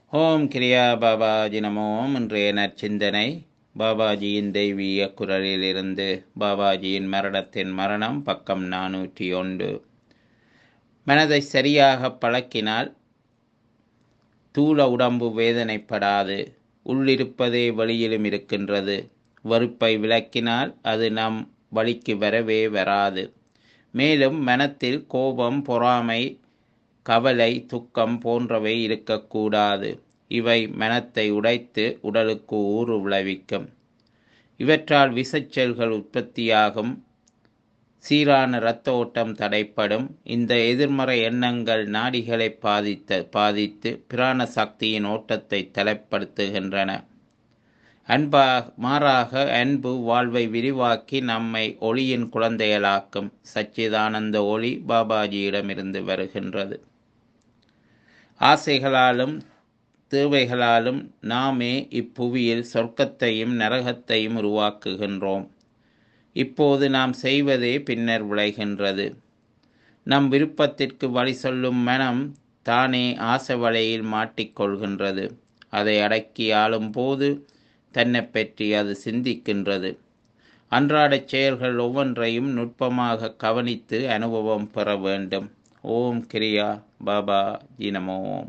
ஓம் கிரியா பாபாஜி நமோம் இன்றைய நற்சிந்தனை பாபாஜியின் தெய்வீக குரலிலிருந்து பாபாஜியின் மரணத்தின் மரணம் பக்கம் நானூற்றி ஒன்று மனதை சரியாக பழக்கினால் தூள உடம்பு வேதனைப்படாது உள்ளிருப்பதே வெளியிலும் இருக்கின்றது வெறுப்பை விளக்கினால் அது நம் வழிக்கு வரவே வராது மேலும் மனத்தில் கோபம் பொறாமை கவலை துக்கம் போன்றவை இருக்கக்கூடாது இவை மனத்தை உடைத்து உடலுக்கு ஊறு விளைவிக்கும் இவற்றால் விஷச்செல்கள் உற்பத்தியாகும் சீரான இரத்த ஓட்டம் தடைப்படும் இந்த எதிர்மறை எண்ணங்கள் நாடிகளை பாதித்த பாதித்து பிராண சக்தியின் ஓட்டத்தை தலைப்படுத்துகின்றன அன்பா மாறாக அன்பு வாழ்வை விரிவாக்கி நம்மை ஒளியின் குழந்தைகளாக்கும் சச்சிதானந்த ஒளி பாபாஜியிடமிருந்து வருகின்றது ஆசைகளாலும் தேவைகளாலும் நாமே இப்புவியில் சொர்க்கத்தையும் நரகத்தையும் உருவாக்குகின்றோம் இப்போது நாம் செய்வதே பின்னர் விளைகின்றது நம் விருப்பத்திற்கு வழி சொல்லும் மனம் தானே ஆசை வலையில் மாட்டிக்கொள்கின்றது அதை அடக்கி ஆளும் போது தன்னை பற்றி அது சிந்திக்கின்றது அன்றாடச் செயல்கள் ஒவ்வொன்றையும் நுட்பமாக கவனித்து அனுபவம் பெற வேண்டும் ஓம் கிரியா பாபா ஜினமோம்